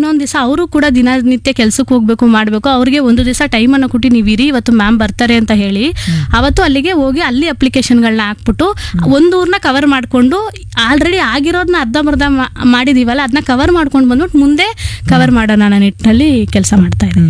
ಇನ್ನೊಂದು ದಿವಸ ಅವರು ಕೂಡ ದಿನನಿತ್ಯ ಕೆಲ್ಸಕ್ಕೆ ಹೋಗ್ಬೇಕು ಮಾಡಬೇಕು ಅವ್ರಿಗೆ ಒಂದು ದಿವಸ ಟೈಮನ್ನು ಕೊಟ್ಟು ನೀವು ಇರಿ ಇವತ್ತು ಮ್ಯಾಮ್ ಬರ್ತಾರೆ ಅಂತ ಹೇಳಿ ಅವತ್ತು ಅಲ್ಲಿಗೆ ಹೋಗಿ ಅಲ್ಲಿ ಅಪ್ಲಿಕೇಶನ್ಗಳನ್ನ ಹಾಕ್ಬಿಟ್ಟು ಒಂದು ಊರ್ನ ಕವರ್ ಮಾಡಿಕೊಂಡು ಆಲ್ರೆಡಿ ಆಗಿರೋದನ್ನ ಅರ್ಧಂಬರ್ಧ ಮಾ- ಮಾಡಿದೀವಲ್ಲ ಅದನ್ನ ಕವರ್ ಮಾಡ್ಕೊಂಡು ಬಂದ್ಬಿಟ್ಟು ಮುಂದೆ ಕವರ್ ಮಾಡೋಣ ಅನ್ನೋ ನಿಟ್ಟಿನಲ್ಲಿ ಕೆಲಸ ಮಾಡ್ತಾ ಇದ್ದೀನಿ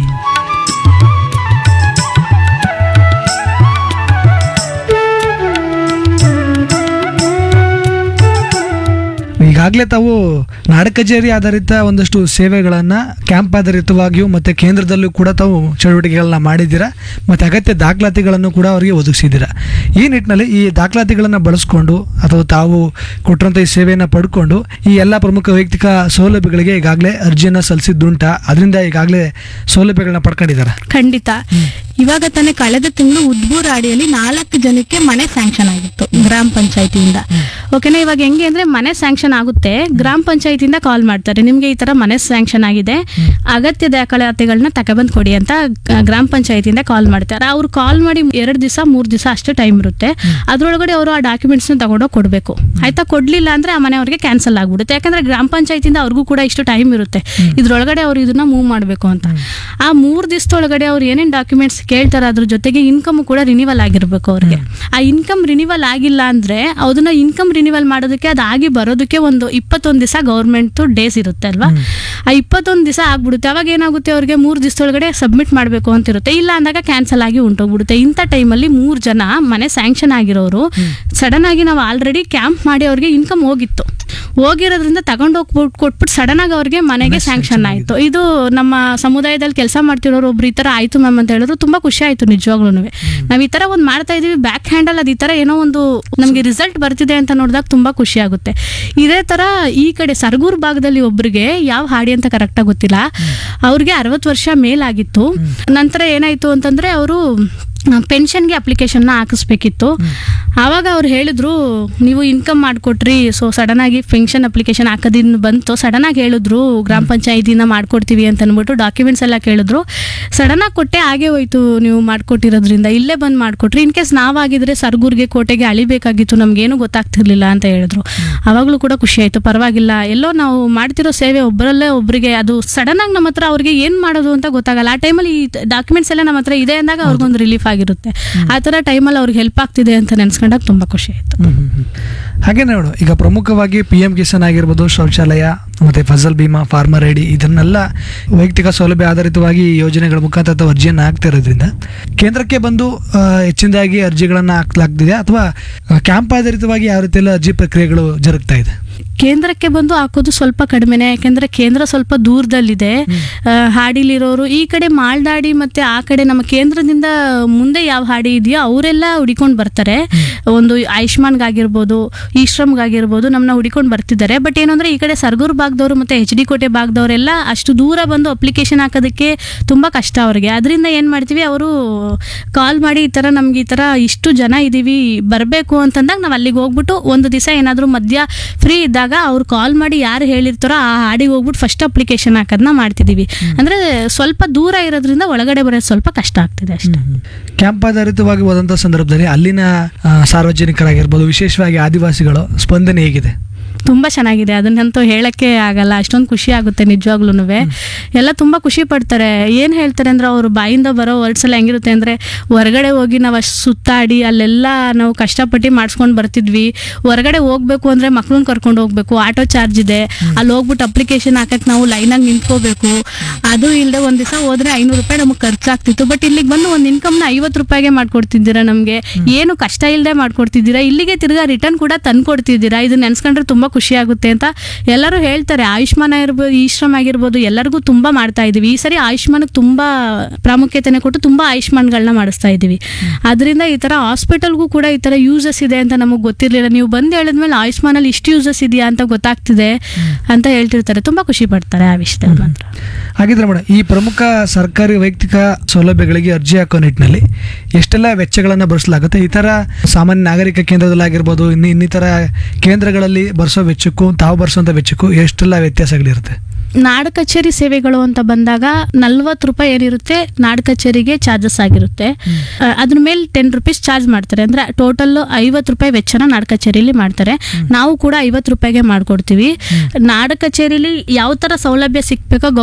ಈಗಾಗಲೇ ತಾವು ನಾಡ ಕಚೇರಿ ಆಧಾರಿತ ಒಂದಷ್ಟು ಸೇವೆಗಳನ್ನು ಕ್ಯಾಂಪ್ ಆಧಾರಿತವಾಗಿಯೂ ಮತ್ತು ಕೇಂದ್ರದಲ್ಲೂ ಕೂಡ ತಾವು ಚಟುವಟಿಕೆಗಳನ್ನ ಮಾಡಿದ್ದೀರಾ ಮತ್ತು ಅಗತ್ಯ ದಾಖಲಾತಿಗಳನ್ನು ಕೂಡ ಅವರಿಗೆ ಒದಗಿಸಿದ್ದೀರಾ ಈ ನಿಟ್ಟಿನಲ್ಲಿ ಈ ದಾಖಲಾತಿಗಳನ್ನು ಬಳಸ್ಕೊಂಡು ಅಥವಾ ತಾವು ಕೊಟ್ಟಂಥ ಈ ಸೇವೆಯನ್ನು ಪಡ್ಕೊಂಡು ಈ ಎಲ್ಲ ಪ್ರಮುಖ ವೈಯಕ್ತಿಕ ಸೌಲಭ್ಯಗಳಿಗೆ ಈಗಾಗಲೇ ಅರ್ಜಿಯನ್ನು ಸಲ್ಲಿಸಿದ್ದುಂಟಾ ಅದರಿಂದ ಈಗಾಗಲೇ ಸೌಲಭ್ಯಗಳನ್ನ ಪಡ್ಕೊಂಡಿದ್ದಾರೆ ಖಂಡಿತ ಇವಾಗ ತಾನೇ ಕಳೆದ ತಿಂಗಳು ಉದ್ಬೂರ್ ಅಡಿಯಲ್ಲಿ ನಾಲ್ಕು ಜನಕ್ಕೆ ಮನೆ ಸ್ಯಾಂಕ್ಷನ್ ಆಗಿತ್ತು ಗ್ರಾಮ ಪಂಚಾಯತಿಯಿಂದ ಓಕೆನಾ ಇವಾಗ ಹೆಂಗೆ ಅಂದ್ರೆ ಮನೆ ಸ್ಯಾಂಕ್ಷನ್ ಆಗುತ್ತೆ ಗ್ರಾಮ ಪಂಚಾಯತಿಯಿಂದ ಕಾಲ್ ಮಾಡ್ತಾರೆ ನಿಮ್ಗೆ ಈ ತರ ಮನೆ ಸ್ಯಾಂಕ್ಷನ್ ಆಗಿದೆ ಅಗತ್ಯ ದಾಖಲಾತಿಗಳನ್ನ ತಗೊಬಂದ್ ಕೊಡಿ ಅಂತ ಗ- ಗ್ರಾಮ ಪಂಚಾಯತಿಯಿಂದ ಕಾಲ್ ಮಾಡ್ತಾರೆ ಅವ್ರು ಕಾಲ್ ಮಾಡಿ ಎರಡು ದಿವಸ ಮೂರು ದಿವಸ ಅಷ್ಟೇ ಟೈಮ್ ಇರುತ್ತೆ ಅದ್ರೊಳಗಡೆ ಅವರು ಆ ಡಾಕ್ಯುಮೆಂಟ್ಸ್ನ ತಗೊಂಡೋಗಿ ಕೊಡಬೇಕು ಆಯ್ತಾ ಕೊಡ್ಲಿಲ್ಲ ಅಂದ್ರೆ ಆ ಮನೆ ಅವ್ರಿಗೆ ಕ್ಯಾನ್ಸಲ್ ಆಗ್ಬಿಡುತ್ತೆ ಯಾಕಂದ್ರೆ ಗ್ರಾಮ ಪಂಚಾಯತಿಯಿಂದ ಅವ್ರಿಗೂ ಕೂಡ ಇಷ್ಟು ಟೈಮ್ ಇರುತ್ತೆ ಇದ್ರೊಳಗಡೆ ಅವ್ರು ಇದನ್ನ ಮೂವ್ ಮಾಡಬೇಕು ಅಂತ ಆ ಮೂರು ದಿವಸದೊಳಗಡೆ ಅವ್ರು ಏನೇನು ಡಾಕ್ಯುಮೆಂಟ್ಸ್ ಕೇಳ್ತಾರೆ ಅದ್ರ ಜೊತೆಗೆ ಇನ್ಕಮ್ ಕೂಡ ರಿನಿವಲ್ ಆಗಿರ್ಬೇಕು ಅವ್ರಿಗೆ ಆ ಇನ್ಕಮ್ ರಿನಿವಲ್ ಆಗಿಲ್ಲ ಅಂದ್ರೆ ಅದನ್ನ ಇನ್ಕಮ್ ರಿನಿವಲ್ ಮಾಡೋದಕ್ಕೆ ಅದಾಗಿ ಬರೋದಕ್ಕೆ ಒಂದು ಇಪ್ಪತ್ತೊಂದು ದಿವಸ ಗೌರ್ಮೆಂಟ್ ಡೇಸ್ ಇರುತ್ತೆ ಅಲ್ವಾ ಆ ಇಪ್ಪತ್ತೊಂದು ದಿವಸ ಆಗ್ಬಿಡುತ್ತೆ ಅವಾಗ ಏನಾಗುತ್ತೆ ಅವ್ರಿಗೆ ಮೂರು ದಿವಸದೊಳಗಡೆ ಸಬ್ಮಿಟ್ ಮಾಡಬೇಕು ಅಂತ ಇರುತ್ತೆ ಇಲ್ಲ ಅಂದಾಗ ಕ್ಯಾನ್ಸಲ್ ಆಗಿ ಉಂಟೋಗ್ಬಿಡುತ್ತೆ ಇಂಥ ಟೈಮಲ್ಲಿ ಮೂರು ಜನ ಮನೆ ಸ್ಯಾಂಕ್ಷನ್ ಆಗಿರೋರು ಸಡನ್ ಆಗಿ ನಾವು ಆಲ್ರೆಡಿ ಕ್ಯಾಂಪ್ ಮಾಡಿ ಅವ್ರಿಗೆ ಇನ್ಕಮ್ ಹೋಗಿತ್ತು ಹೋಗಿರೋದ್ರಿಂದ ತಗೊಂಡು ಹೋಗ್ಬಿಟ್ಟು ಕೊಟ್ಬಿಟ್ಟು ಸಡನ್ ಆಗಿ ಅವ್ರಿಗೆ ಮನೆಗೆ ಸ್ಯಾಂಕ್ಷನ್ ಆಯಿತು ಇದು ನಮ್ಮ ಸಮುದಾಯದಲ್ಲಿ ಕೆಲಸ ಮಾಡ್ತಿರೋರು ಒಬ್ರು ಈ ಥರ ಆಯಿತು ಮ್ಯಾಮ್ ಅಂತ ಹೇಳಿದ್ರು ತುಂಬ ಖುಷಿ ಆಯಿತು ನಿಜವಾಗ್ಲೂ ನಾವು ಈ ಥರ ಒಂದು ಮಾಡ್ತಾ ಇದೀವಿ ಬ್ಯಾಕ್ ಹ್ಯಾಂಡಲ್ ಅದು ಈ ಥರ ಏನೋ ಒಂದು ನಮಗೆ ರಿಸಲ್ಟ್ ಬರ್ತಿದೆ ಅಂತ ನೋಡಿದಾಗ ತುಂಬ ಖುಷಿ ಆಗುತ್ತೆ ಇದೇ ಥರ ಈ ಕಡೆ ಸರಗೂರು ಭಾಗದಲ್ಲಿ ಒಬ್ರಿಗೆ ಯಾವ ಹಾಡಿ ಅಂತ ಕರೆಕ್ಟಾಗಿ ಗೊತ್ತಿಲ್ಲ ಅವ್ರಿಗೆ ಅರವತ್ತು ವರ್ಷ ಮೇಲಾಗಿತ್ತು ನಂತರ ಏನಾಯಿತು ಅಂತಂದರೆ ಅವರು ಪೆನ್ಷನ್ಗೆ ಅಪ್ಲಿಕೇಶನ್ನ ಹಾಕಿಸ್ಬೇಕಿತ್ತು ಆವಾಗ ಅವ್ರು ಹೇಳಿದ್ರು ನೀವು ಇನ್ಕಮ್ ಮಾಡಿಕೊಟ್ರಿ ಸೊ ಸಡನ್ ಆಗಿ ಪೆನ್ಷನ್ ಅಪ್ಲಿಕೇಶನ್ ಹಾಕೋದಿನ್ ಬಂತು ಸಡನ್ ಆಗಿ ಹೇಳಿದ್ರು ಗ್ರಾಮ ಪಂಚಾಯತಿನ ಮಾಡ್ಕೊಡ್ತೀವಿ ಅಂತ ಅಂದ್ಬಿಟ್ಟು ಡಾಕ್ಯುಮೆಂಟ್ಸ್ ಎಲ್ಲ ಕೇಳಿದ್ರು ಸಡನ್ ಆಗಿ ಕೊಟ್ಟೆ ಹಾಗೆ ಹೋಯ್ತು ನೀವು ಮಾಡ್ಕೊಟ್ಟಿರೋದ್ರಿಂದ ಇಲ್ಲೇ ಬಂದು ಮಾಡಿಕೊಟ್ರಿ ಇನ್ ಕೇಸ್ ನಾವಾಗಿದ್ರೆ ಸರ್ಗೂರ್ಗೆ ಕೋಟೆಗೆ ಅಳಿಬೇಕಾಗಿತ್ತು ನಮ್ಗೇನು ಗೊತ್ತಾಗ್ತಿರ್ಲಿಲ್ಲ ಅಂತ ಹೇಳಿದ್ರು ಅವಾಗಲೂ ಕೂಡ ಖುಷಿ ಆಯ್ತು ಪರವಾಗಿಲ್ಲ ಎಲ್ಲೋ ನಾವು ಮಾಡ್ತಿರೋ ಸೇವೆ ಒಬ್ಬರಲ್ಲೇ ಒಬ್ಬರಿಗೆ ಅದು ಸಡನ್ ಆಗಿ ನಮ್ಮ ಹತ್ರ ಅವ್ರಿಗೆ ಏನು ಮಾಡೋದು ಅಂತ ಗೊತ್ತಾಗಲ್ಲ ಆ ಟೈಮಲ್ಲಿ ಈ ಡಾಕ್ಯುಮೆಂಟ್ಸ್ ಎಲ್ಲ ನಮ್ಮ ಹತ್ರ ಇದೆ ಅಂದಾಗ ಅವ್ರಿಗೊಂದು ರಿಲೀಫ್ ಆಗಿರುತ್ತೆ ಆ ಥರ ಟೈಮಲ್ಲಿ ಅವ್ರಿಗೆ ಹೆಲ್ಪ್ ಆಗ್ತಿದೆ ಅಂತ ನೆನ್ಸ್ಕೊಂಡಾಗ ತುಂಬ ಖುಷಿ ಆಯಿತು ಹ್ಮ್, ಹ್ಮ್, ಹ್ಮ್. ಹಾಗೆ ನೋಡು ಈಗ ಪ್ರಮುಖವಾಗಿ ಪಿ ಎಂ ಕಿಸಾನ್ ಆಗಿರ್ಬೋದು ಶೌಚಾಲಯ ಮತ್ತೆ ಫಸಲ್ ಬಿಮಾ ಫಾರ್ಮರ್ ಐಡಿ ಇದನ್ನೆಲ್ಲ ವೈಯಕ್ತಿಕ ಸೌಲಭ್ಯ ಆಧಾರಿತವಾಗಿ ಈ ಯೋಜನೆಗಳ ಮುಖಾಂತರ ತಾವು ಅರ್ಜಿಯನ್ನು ಹಾಕ್ತಾ ಇರೋದ್ರಿಂದ ಕೇಂದ್ರಕ್ಕೆ ಬಂದು ಆ, ಹೆಚ್ಚಿನದಾಗಿ ಅರ್ಜಿಗಳನ್ನು ಹಾಕ್ಲಾಗ್ತಿದೆ ಅಥವಾ ಕ್ಯಾಂಪ್ ಆಧಾರಿತವಾಗಿ ಯಾವ ರೀತಿಯೆಲ್ಲ ಅರ್ಜಿ ಪ್ರಕ್ರಿಯೆಗಳು ಜರುಗ್ತಾ ಇದೆ ಕೇಂದ್ರಕ್ಕೆ ಬಂದು ಹಾಕೋದು ಸ್ವಲ್ಪ ಕಡಿಮೆನೆ ಯಾಕೆಂದ್ರೆ ಕೇಂದ್ರ ಸ್ವಲ್ಪ ದೂರದಲ್ಲಿದೆ ಆ, ಹಾಡಿಲಿರೋರು ಈ ಕಡೆ ಮಾಲ್ದಾಡಿ ಮತ್ತೆ ಆ ಕಡೆ ನಮ್ಮ ಕೇಂದ್ರದಿಂದ ಮುಂದೆ ಯಾವ ಹಾಡಿ ಇದೆಯೋ ಅವರೆಲ್ಲ ಹುಡಿಕೊಂಡು ಬರ್ತಾರೆ ಒಂದು ಆಯುಷ್ಮಾನ್ಗಾಗಿರ್ಬೋದು ಈ ಶ್ರಮ್ಗಾಗಿರ್ಬೋದು ನಮ್ಮನ್ನ ಹುಡಿಕೊಂಡು ಬರ್ತಿದ್ದಾರೆ ಬಟ್ ಏನಂದ್ರೆ ಈ ಕಡೆ ಸರ್ಗೂರು ಭಾಗದವರು ಮತ್ತೆ ಎಚ್ ಡಿ ಕೋಟೆ ಭಾಗದವರೆಲ್ಲ ಅಷ್ಟು ದೂರ ಬಂದು ಅಪ್ಲಿಕೇಶನ್ ಹಾಕೋದಕ್ಕೆ ತುಂಬ ಕಷ್ಟ ಅವ್ರಿಗೆ ಅದರಿಂದ ಏನು ಮಾಡ್ತೀವಿ ಅವರು ಕಾಲ್ ಮಾಡಿ ಈ ಥರ ನಮ್ಗೆ ಈ ಥರ ಇಷ್ಟು ಜನ ಇದ್ದೀವಿ ಬರಬೇಕು ಅಂತಂದಾಗ ನಾವು ಅಲ್ಲಿಗೆ ಹೋಗ್ಬಿಟ್ಟು ಒಂದು ದಿವಸ ಏನಾದರೂ ಮಧ್ಯ ಫ್ರೀ ಇದ್ದಾಗ ಅವ್ರು ಕಾಲ್ ಮಾಡಿ ಯಾರು ಹೇಳಿರ್ತಾರೋ ಆ ಹಾಡಿಗೆ ಹೋಗ್ಬಿಟ್ಟು ಫಸ್ಟ್ ಅಪ್ಲಿಕೇಶನ್ ಹಾಕೋದನ್ನ ಮಾಡ್ತಿದ್ದೀವಿ ಅಂದರೆ ಸ್ವಲ್ಪ ದೂರ ಇರೋದ್ರಿಂದ ಒಳಗಡೆ ಬರೋದು ಸ್ವಲ್ಪ ಕಷ್ಟ ಆಗ್ತಿದೆ ಅಷ್ಟೇ ಕ್ಯಾಂಪ್ ಆಧಾರಿತವಾಗಿ ಹೋದಂಥ ಸಂದರ್ಭದಲ್ಲಿ ಅಲ್ಲಿನ ಆ, ಸಾರ್ವಜನಿಕರಾಗಿರ್ಬೋದು ವಿಶೇಷವಾಗಿ ಆದಿವಾಸಿಗಳು ಸ್ಪಂದನೆ ಹೇಗಿದೆ ತುಂಬ ಚೆನ್ನಾಗಿದೆ ಅದನ್ನಂತೂ ಹೇಳಕ್ಕೆ ಆಗಲ್ಲ ಅಷ್ಟೊಂದು ಖುಷಿ ಆಗುತ್ತೆ ನಿಜವಾಗ್ಲೂ ಎಲ್ಲ ತುಂಬ ಖುಷಿ ಪಡ್ತಾರೆ ಏನು ಹೇಳ್ತಾರೆ ಅಂದ್ರೆ ಅವ್ರು ಬಾಯಿಂದ ಬರೋ ವರ್ಡ್ಸ್ ಎಲ್ಲ ಹೆಂಗಿರುತ್ತೆ ಅಂದರೆ ಹೊರಗಡೆ ಹೋಗಿ ನಾವು ಅಷ್ಟು ಸುತ್ತಾಡಿ ಅಲ್ಲೆಲ್ಲ ನಾವು ಕಷ್ಟಪಟ್ಟು ಮಾಡಿಸ್ಕೊಂಡು ಬರ್ತಿದ್ವಿ ಹೊರಗಡೆ ಹೋಗ್ಬೇಕು ಅಂದರೆ ಮಕ್ಳನ್ನ ಕರ್ಕೊಂಡು ಹೋಗ್ಬೇಕು ಆಟೋ ಚಾರ್ಜ್ ಇದೆ ಅಲ್ಲಿ ಹೋಗ್ಬಿಟ್ಟು ಅಪ್ಲಿಕೇಶನ್ ಹಾಕಕ್ಕೆ ನಾವು ಲೈನಾಗಿ ನಿಂತ್ಕೋಬೇಕು ಅದು ಇಲ್ಲದೆ ಒಂದು ದಿವಸ ಹೋದ್ರೆ ಐನೂರು ರೂಪಾಯಿ ನಮಗೆ ಖರ್ಚಾಗ್ತಿತ್ತು ಬಟ್ ಇಲ್ಲಿಗೆ ಬಂದು ಒಂದು ಇನ್ಕಮ್ನ ಐವತ್ತು ರೂಪಾಯಿಗೆ ಮಾಡ್ಕೊಡ್ತಿದ್ದೀರಾ ನಮಗೆ ಏನು ಕಷ್ಟ ಇಲ್ಲದೆ ಮಾಡ್ಕೊಡ್ತಿದ್ದೀರಾ ಇಲ್ಲಿಗೆ ತಿರ್ಗಾ ರಿಟರ್ನ್ ಕೂಡ ತಂದ್ಕೊಡ್ತಿದ್ದೀರಾ ಇದನ್ನ ನೆನ್ಸ್ಕೊಂಡ್ರೆ ತುಂಬ ಖುಷಿ ಆಗುತ್ತೆ ಅಂತ ಎಲ್ಲರೂ ಹೇಳ್ತಾರೆ ಆಯುಷ್ಮಾನ್ ಆಗಿರ್ಬೋದು ಈ ಶ್ರಮ್ ಆಗಿರ್ಬೋದು ಎಲ್ಲರಿಗೂ ತುಂಬ ಮಾಡ್ತಾ ಇದೀವಿ ಈ ಸರಿ ಆಯುಷ್ಮಾನಕ್ಕೆ ತುಂಬ ಪ್ರಾಮುಖ್ಯತೆನೆ ಕೊಟ್ಟು ತುಂಬ ಆಯುಷ್ಮಾನ್ಗಳನ್ನ ಮಾಡಿಸ್ತಾ ಇದ್ದೀವಿ ಅದರಿಂದ ಈ ಥರ ಹಾಸ್ಪಿಟಲ್ಗೂ ಕೂಡ ಈ ಥರ ಯೂಸಸ್ ಇದೆ ಅಂತ ನಮಗೆ ಗೊತ್ತಿರಲಿಲ್ಲ ನೀವು ಬಂದು ಹೇಳಿದ್ಮೇಲೆ ಆಯುಷ್ಮಾನಲ್ಲಿ ಇಷ್ಟು ಯೂಸಸ್ ಇದೆಯಾ ಅಂತ ಗೊತ್ತಾಗ್ತಿದೆ ಅಂತ ಹೇಳ್ತಿರ್ತಾರೆ ತುಂಬ ಖುಷಿ ಪಡ್ತಾರೆ ಆ ವಿಷಯದಲ್ಲಿ ಮಾತ್ರ ಹಾಗಿದ್ರೆ ಮೇಡಮ್ ಈ ಪ್ರಮುಖ ಸರ್ಕಾರಿ ವೈಯಕ್ತಿಕ ಸೌಲಭ್ಯಗಳಿಗೆ ಅರ್ಜಿ ಹಾಕೋ ನಿಟ್ಟಿನಲ್ಲಿ ಎಷ್ಟೆಲ್ಲ ವೆಚ್ಚಗಳನ್ನು ಭರಿಸಲಾಗುತ್ತೆ ಈ ಥರ ಸಾಮಾನ್ಯ ನಾಗರಿಕ ಕೇಂದ್ರದಲ್ಲಾಗಿರ್ಬೋದು ಇನ್ನು ಇನ್ನಿತರ ಕೇಂದ್ರಗಳಲ್ಲಿ ಭರಿಸೋ ವೆಚ್ಚಕ್ಕೂ ತಾವು ಭರಿಸೋಂಥ ವೆಚ್ಚಕ್ಕೂ ಎಷ್ಟೆಲ್ಲ ವ್ಯತ್ಯಾಸಗಳಿರುತ್ತೆ ನಾಡ ಕಚೇರಿ ಸೇವೆಗಳು ಅಂತ ಬಂದಾಗ ನಲ್ವತ್ತು ರೂಪಾಯಿ ಏನಿರುತ್ತೆ ನಾಡ ಕಚೇರಿಗೆ ಚಾರ್ಜಸ್ ಆಗಿರುತ್ತೆ ಆ, ಅದ್ರ ಮೇಲೆ ಟೆನ್ ರುಪೀಸ್ ಚಾರ್ಜ್ ಮಾಡ್ತಾರೆ ಅಂದ್ರೆ ಟೋಟಲ್ ಐವತ್ತು ರೂಪಾಯಿ ವೆಚ್ಚನ ನಾಡ ಕಚೇರಿಲಿ ಮಾಡ್ತಾರೆ ನಾವು ಕೂಡ ಐವತ್ತು ರೂಪಾಯಿಗೆ ಮಾಡ್ಕೊಡ್ತೀವಿ ನಾಡ ಕಚೇರಿಲಿ ಯಾವ ತರ ಸೌಲಭ್ಯ ಸಿಕ್ಬೇಕೋ